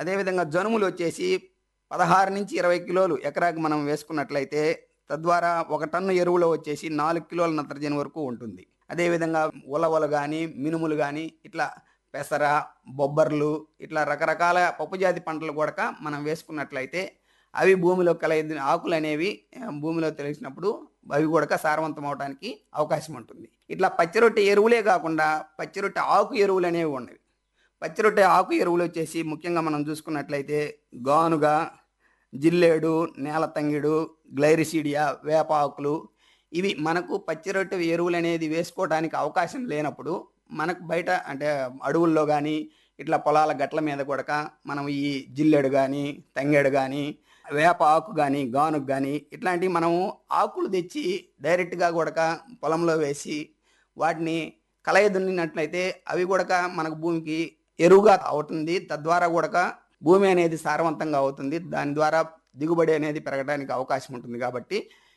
అదేవిధంగా జనుములు వచ్చేసి పదహారు నుంచి ఇరవై కిలోలు ఎకరాకి మనం వేసుకున్నట్లయితే తద్వారా ఒక టన్ను ఎరువులో వచ్చేసి నాలుగు కిలోల నత్రజని వరకు ఉంటుంది అదేవిధంగా ఉలవలు కానీ మినుములు కానీ ఇట్లా పెసర బొబ్బర్లు ఇట్లా రకరకాల పప్పుజాతి పంటలు కూడా మనం వేసుకున్నట్లయితే అవి భూమిలో కలిగిన ఆకులు అనేవి ఆ, భూమిలో తెలిసినప్పుడు అవి కూడా సారవంతం అవడానికి అవకాశం ఉంటుంది ఇట్లా పచ్చిరొట్టె ఎరువులే కాకుండా పచ్చిరొట్టె ఆకు ఎరువులు అనేవి ఉన్నవి పచ్చిరొట్టె ఆకు ఎరువులు వచ్చేసి ముఖ్యంగా మనం చూసుకున్నట్లయితే గానుగా జిల్లేడు నేల తంగిడు గ్లైరిసీడియా వేప ఆకులు ఇవి మనకు పచ్చిరొట్టె ఎరువులు అనేది వేసుకోవడానికి అవకాశం లేనప్పుడు మనకు బయట అంటే అడవుల్లో కానీ ఇట్లా పొలాల గట్ల మీద కూడా మనం ఈ జిల్లేడు కానీ తంగేడు కానీ వేప ఆకు కానీ గానుగు కానీ ఇట్లాంటివి మనము ఆకులు తెచ్చి డైరెక్ట్గా కూడా పొలంలో వేసి వాటిని కలయ దున్నినట్లయితే అవి కూడా మనకు భూమికి ఎరువుగా అవుతుంది తద్వారా కూడా భూమి అనేది సారవంతంగా అవుతుంది దాని ద్వారా దిగుబడి అనేది పెరగడానికి అవకాశం ఉంటుంది కాబట్టి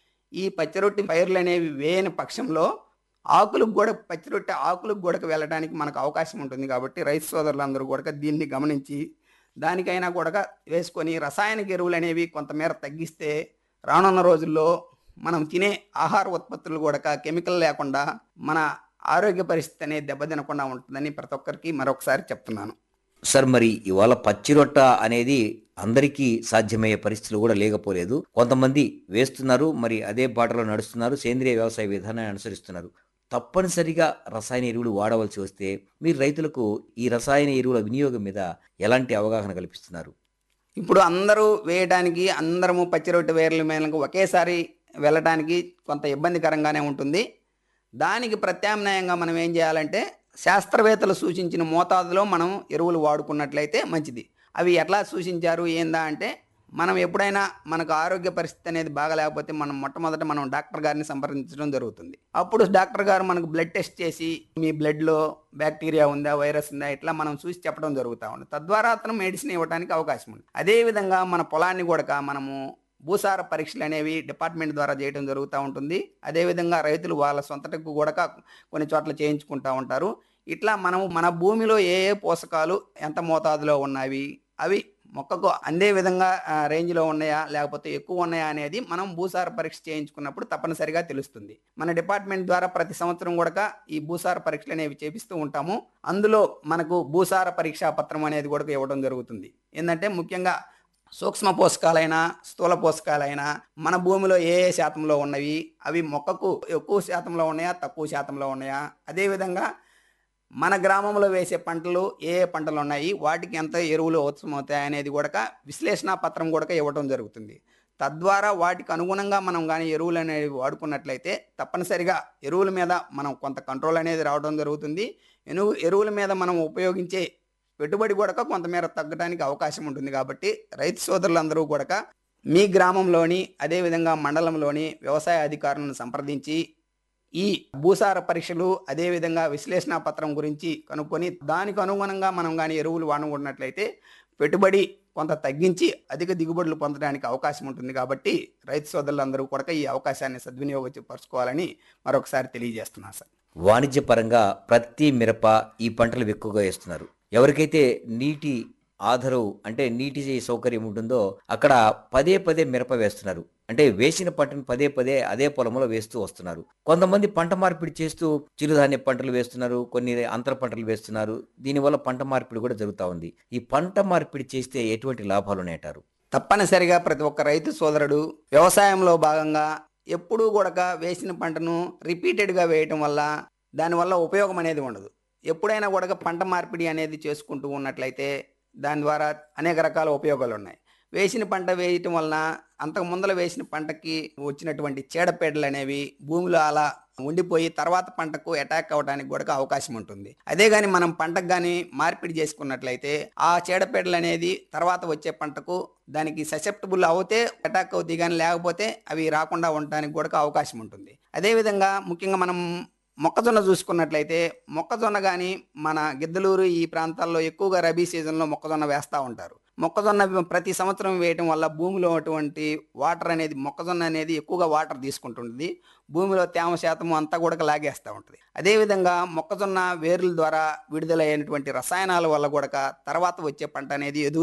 ఈ పచ్చిరొట్టి పైర్లు అనేవి వేయని పక్షంలో ఆకులకు కూడా పచ్చిరొట్టె ఆకులకు కూడా వెళ్ళడానికి మనకు అవకాశం ఉంటుంది కాబట్టి రైతు సోదరులందరూ కూడా దీన్ని గమనించి దానికైనా కూడా వేసుకొని రసాయనిక ఎరువులు అనేవి కొంతమేర తగ్గిస్తే రానున్న రోజుల్లో మనం తినే ఆహార ఉత్పత్తులు కూడా కెమికల్ లేకుండా మన ఆరోగ్య పరిస్థితి అనేది దెబ్బతినకుండా ఉంటుందని ప్రతి ఒక్కరికి మరొకసారి చెప్తున్నాను సార్ మరి ఇవాళ పచ్చిరొట్ట అనేది అందరికీ సాధ్యమయ్యే పరిస్థితులు కూడా లేకపోలేదు కొంతమంది వేస్తున్నారు మరి అదే బాటలో నడుస్తున్నారు సేంద్రియ వ్యవసాయ విధానాన్ని అనుసరిస్తున్నారు తప్పనిసరిగా రసాయన ఎరువులు వాడవలసి వస్తే మీరు రైతులకు ఈ రసాయన ఎరువుల వినియోగం మీద ఎలాంటి అవగాహన కల్పిస్తున్నారు ఇప్పుడు అందరూ వేయడానికి అందరము పచ్చిరొట్టె వేర్ల మేరకు ఒకేసారి వెళ్ళడానికి కొంత ఇబ్బందికరంగానే ఉంటుంది దానికి ప్రత్యామ్నాయంగా మనం ఏం చేయాలంటే శాస్త్రవేత్తలు సూచించిన మోతాదులో మనం ఎరువులు వాడుకున్నట్లయితే మంచిది అవి ఎట్లా సూచించారు ఏందా అంటే మనం ఎప్పుడైనా మనకు ఆరోగ్య పరిస్థితి అనేది బాగలేకపోతే మనం మొట్టమొదట మనం డాక్టర్ గారిని సంప్రదించడం జరుగుతుంది అప్పుడు డాక్టర్ గారు మనకు బ్లడ్ టెస్ట్ చేసి మీ బ్లడ్లో బ్యాక్టీరియా ఉందా వైరస్ ఉందా ఇట్లా మనం చూసి చెప్పడం జరుగుతూ ఉంది తద్వారా అతను మెడిసిన్ ఇవ్వడానికి అవకాశం ఉంది అదేవిధంగా మన పొలాన్ని కూడా మనము భూసార పరీక్షలు అనేవి డిపార్ట్మెంట్ ద్వారా చేయడం జరుగుతూ ఉంటుంది అదేవిధంగా రైతులు వాళ్ళ సొంతకు కూడా కొన్ని చోట్ల చేయించుకుంటూ ఉంటారు ఇట్లా మనము మన భూమిలో ఏ ఏ పోషకాలు ఎంత మోతాదులో ఉన్నవి అవి మొక్కకు అందే విధంగా ఆ, రేంజ్లో ఉన్నాయా లేకపోతే ఎక్కువ ఉన్నాయా అనేది మనం భూసార పరీక్ష చేయించుకున్నప్పుడు తప్పనిసరిగా తెలుస్తుంది మన డిపార్ట్మెంట్ ద్వారా ప్రతి సంవత్సరం కూడా ఈ భూసార పరీక్షలు అనేవి చేపిస్తూ ఉంటాము అందులో మనకు భూసార పరీక్షా పత్రం అనేది కూడా ఇవ్వడం జరుగుతుంది ఏంటంటే ముఖ్యంగా సూక్ష్మ పోషకాలైనా స్థూల పోషకాలైనా మన భూమిలో ఏ ఏ శాతంలో ఉన్నవి అవి మొక్కకు ఎక్కువ శాతంలో ఉన్నాయా తక్కువ శాతంలో ఉన్నాయా అదేవిధంగా మన గ్రామంలో వేసే పంటలు ఏ ఏ పంటలు ఉన్నాయి వాటికి ఎంత ఎరువులు అవసరమవుతాయి అనేది కూడా విశ్లేషణ పత్రం కూడా ఇవ్వడం జరుగుతుంది తద్వారా వాటికి అనుగుణంగా మనం కానీ ఎరువులు అనేవి వాడుకున్నట్లయితే తప్పనిసరిగా ఎరువుల మీద మనం కొంత కంట్రోల్ అనేది రావడం జరుగుతుంది ఎరువు ఎరువుల మీద మనం ఉపయోగించే పెట్టుబడి కూడా కొంతమేర తగ్గడానికి అవకాశం ఉంటుంది కాబట్టి రైతు సోదరులందరూ కూడా మీ గ్రామంలోని అదేవిధంగా మండలంలోని వ్యవసాయ అధికారులను సంప్రదించి ఈ భూసార పరీక్షలు అదేవిధంగా విశ్లేషణ పత్రం గురించి కనుక్కొని దానికి అనుగుణంగా మనం కానీ ఎరువులు వాడుకున్నట్లయితే పెట్టుబడి కొంత తగ్గించి అధిక దిగుబడులు పొందడానికి అవకాశం ఉంటుంది కాబట్టి రైతు సోదరులందరూ కూడా ఈ అవకాశాన్ని సద్వినియోగపరచుకోవాలని మరొకసారి తెలియజేస్తున్నాను సార్ వాణిజ్యపరంగా ప్రతి మిరప ఈ పంటలు ఎక్కువగా వేస్తున్నారు ఎవరికైతే నీటి ఆధారం అంటే నీటి సౌకర్యం ఉంటుందో అక్కడ పదే పదే మిరప వేస్తున్నారు అంటే వేసిన పంటను పదే పదే అదే పొలంలో వేస్తూ వస్తున్నారు కొంతమంది పంట మార్పిడి చేస్తూ చిరుధాన్య పంటలు వేస్తున్నారు కొన్ని అంతర పంటలు వేస్తున్నారు దీనివల్ల పంట మార్పిడి కూడా జరుగుతూ ఉంది ఈ పంట మార్పిడి చేస్తే ఎటువంటి లాభాలు ఉన్నాయంటారు తప్పనిసరిగా ప్రతి ఒక్క రైతు సోదరుడు వ్యవసాయంలో భాగంగా ఎప్పుడూ కూడా వేసిన పంటను రిపీటెడ్గా వేయటం వల్ల దానివల్ల ఉపయోగం అనేది ఉండదు ఎప్పుడైనా కూడా పంట మార్పిడి అనేది చేసుకుంటూ ఉన్నట్లయితే దాని ద్వారా అనేక రకాల ఉపయోగాలు ఉన్నాయి వేసిన పంట వేయటం వలన అంతకు ముందల వేసిన పంటకి వచ్చినటువంటి చీడపీడలు అనేవి భూమిలో అలా ఉండిపోయి తర్వాత పంటకు అటాక్ అవ్వడానికి కూడా అవకాశం ఉంటుంది అదే కానీ మనం పంటకు కానీ మార్పిడి చేసుకున్నట్లయితే ఆ చీడపీడలు అనేది తర్వాత వచ్చే పంటకు దానికి ససెప్టబుల్ అవుతే అటాక్ అవుతాయి కానీ లేకపోతే అవి రాకుండా ఉండడానికి కూడా అవకాశం ఉంటుంది అదేవిధంగా ముఖ్యంగా మనం మొక్కజొన్న చూసుకున్నట్లయితే మొక్కజొన్న కానీ మన గిద్దలూరు ఈ ప్రాంతాల్లో ఎక్కువగా రబీ సీజన్లో మొక్కజొన్న వేస్తూ ఉంటారు మొక్కజొన్న ప్రతి సంవత్సరం వేయటం వల్ల భూమిలో అటువంటి వాటర్ అనేది మొక్కజొన్న అనేది ఎక్కువగా వాటర్ తీసుకుంటుంది భూమిలో తేమ శాతం అంతా కూడా లాగేస్తూ ఉంటుంది అదేవిధంగా మొక్కజొన్న వేర్ల ద్వారా విడుదలైనటువంటి రసాయనాల వల్ల కూడా తర్వాత వచ్చే పంట అనేది ఎదుగు